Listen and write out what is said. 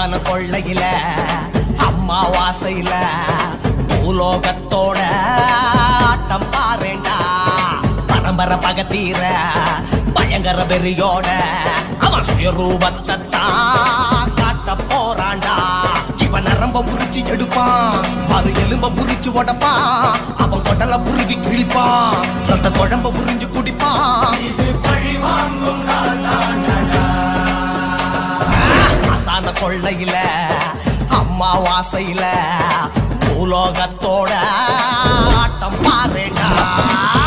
மசான கொள்ளையில அம்மாவாசையில பூலோகத்தோட ஆட்டம் பாருண்டா பரம்பரை பகத்தீர பயங்கர வெறியோட அவன் சுயரூபத்தை தான் காட்ட போறான்டா இவன் நரம்ப புரிச்சு எடுப்பான் அது எலும்ப புரிச்சு உடப்பான் அவன் கொடல புருகி கிழிப்பான் ரத்த குழம்ப புரிஞ்சு குடிப்பான் இது பழி வாங்கும் மசான கொள்ளையில அம்மாவாசையில பூலோகத்தோட ஆட்டம் பாருடா